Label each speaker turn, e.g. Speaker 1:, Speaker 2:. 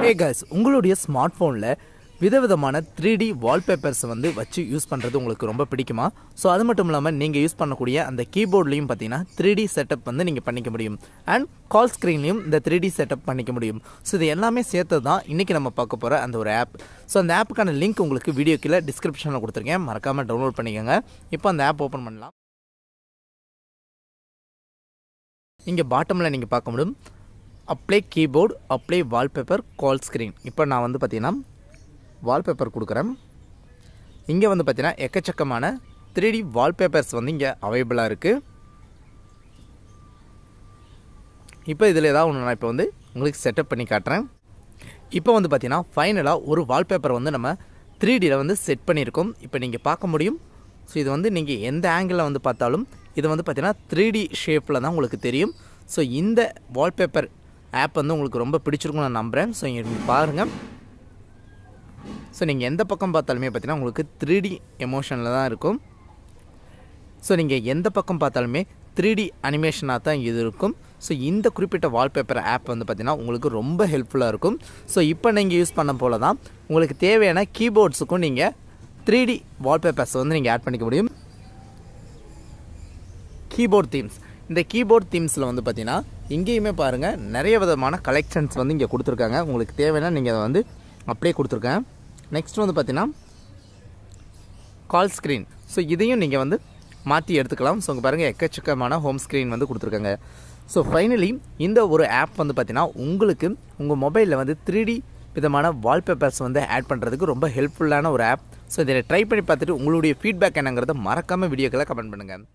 Speaker 1: ஹே guys உங்களுடைய smart ஃபோனில் விதவிதமான த்ரீ டி வால்பேப்பர்ஸ் வந்து வச்சு யூஸ் பண்ணுறது உங்களுக்கு ரொம்ப பிடிக்குமா ஸோ அது மட்டும் இல்லாமல் நீங்கள் யூஸ் பண்ணக்கூடிய அந்த கீபோர்ட்லேயும் பார்த்தீங்கன்னா த்ரீ டி செட்டப் வந்து நீங்கள் பண்ணிக்க முடியும் அண்ட் கால் ஸ்க்ரீன்லையும் இந்த த்ரீ டி செட்டப் பண்ணிக்க முடியும் ஸோ இது எல்லாமே சேர்த்து தான் இன்றைக்கி நம்ம பார்க்க போகிற அந்த ஒரு ஆப் ஸோ அந்த ஆப்புக்கான லிங்க் உங்களுக்கு வீடியோ கீழே டிஸ்கிரிப்ஷனில் கொடுத்துருக்கேன் மறக்காமல் டவுன்லோட் பண்ணிக்கோங்க இப்போ அந்த ஆப் ஓப்பன் பண்ணலாம் இங்கே பாட்டமில் நீங்கள் பார்க்க முடியும் apply keyboard apply wallpaper call screen இப்போ நான் வந்து பார்த்தீங்கன்னா வால்பேப்பர் கொடுக்குறேன் இங்கே வந்து பார்த்தீங்கன்னா எக்கச்சக்கமான த்ரீ டி வால்பேப்பர்ஸ் வந்து இங்கே அவைலபிளாக இருக்குது இப்போ இதில் ஏதாவது ஒன்று நான் இப்போ வந்து உங்களுக்கு செட்டப் பண்ணி காட்டுறேன் இப்போ வந்து பார்த்தீங்கன்னா ஃபைனலாக ஒரு வால்பேப்பர் வந்து நம்ம த்ரீ டியில் வந்து செட் பண்ணியிருக்கோம் இப்போ நீங்கள் பார்க்க முடியும் ஸோ இது வந்து நீங்கள் எந்த ஆங்கிளில் வந்து பார்த்தாலும் இது வந்து பார்த்தீங்கன்னா த்ரீ டி ஷேப்பில் தான் உங்களுக்கு தெரியும் ஸோ இந்த வால்பேப்பர் ஆப் வந்து உங்களுக்கு ரொம்ப பிடிச்சிருக்கும்னு நான் நம்புகிறேன் ஸோ இங்கே பாருங்கள் ஸோ நீங்கள் எந்த பக்கம் பார்த்தாலுமே பார்த்தீங்கன்னா உங்களுக்கு த்ரீ டி எமோஷனில் தான் இருக்கும் ஸோ நீங்கள் எந்த பக்கம் பார்த்தாலுமே த்ரீ டி அனிமேஷனாக தான் இது இருக்கும் ஸோ இந்த குறிப்பிட்ட வால்பேப்பர் ஆப் வந்து பார்த்திங்கன்னா உங்களுக்கு ரொம்ப ஹெல்ப்ஃபுல்லாக இருக்கும் ஸோ இப்போ நீங்கள் யூஸ் பண்ண போல தான் உங்களுக்கு தேவையான கீபோர்ட்ஸுக்கும் நீங்கள் த்ரீ டி வால்பேப்பர்ஸ் வந்து நீங்கள் ஆட் பண்ணிக்க முடியும் கீபோர்ட் தீம்ஸ் இந்த கீபோர்ட் தீம்ஸில் வந்து பார்த்தீங்கன்னா இங்கேயுமே பாருங்கள் நிறைய விதமான கலெக்ஷன்ஸ் வந்து இங்கே கொடுத்துருக்காங்க உங்களுக்கு தேவைன்னா நீங்கள் அதை வந்து அப்படியே கொடுத்துருக்கேன் நெக்ஸ்ட் வந்து பார்த்தீங்கன்னா கால் ஸ்க்ரீன் ஸோ இதையும் நீங்கள் வந்து மாற்றி எடுத்துக்கலாம் ஸோ இங்கே பாருங்கள் எக்கச்சக்கமான ஹோம் ஸ்க்ரீன் வந்து கொடுத்துருக்காங்க ஸோ ஃபைனலி இந்த ஒரு ஆப் வந்து பார்த்தீங்கன்னா உங்களுக்கு உங்கள் மொபைலில் வந்து த்ரீ டி விதமான வால்பேப்பர்ஸ் வந்து ஆட் பண்ணுறதுக்கு ரொம்ப ஹெல்ப்ஃபுல்லான ஒரு ஆப் ஸோ இதை ட்ரை பண்ணி பார்த்துட்டு உங்களுடைய ஃபீட்பேக் என்னங்கிறத மறக்காமல் வீடியோக்களை கமெண்ட் பண்ணுங்கள்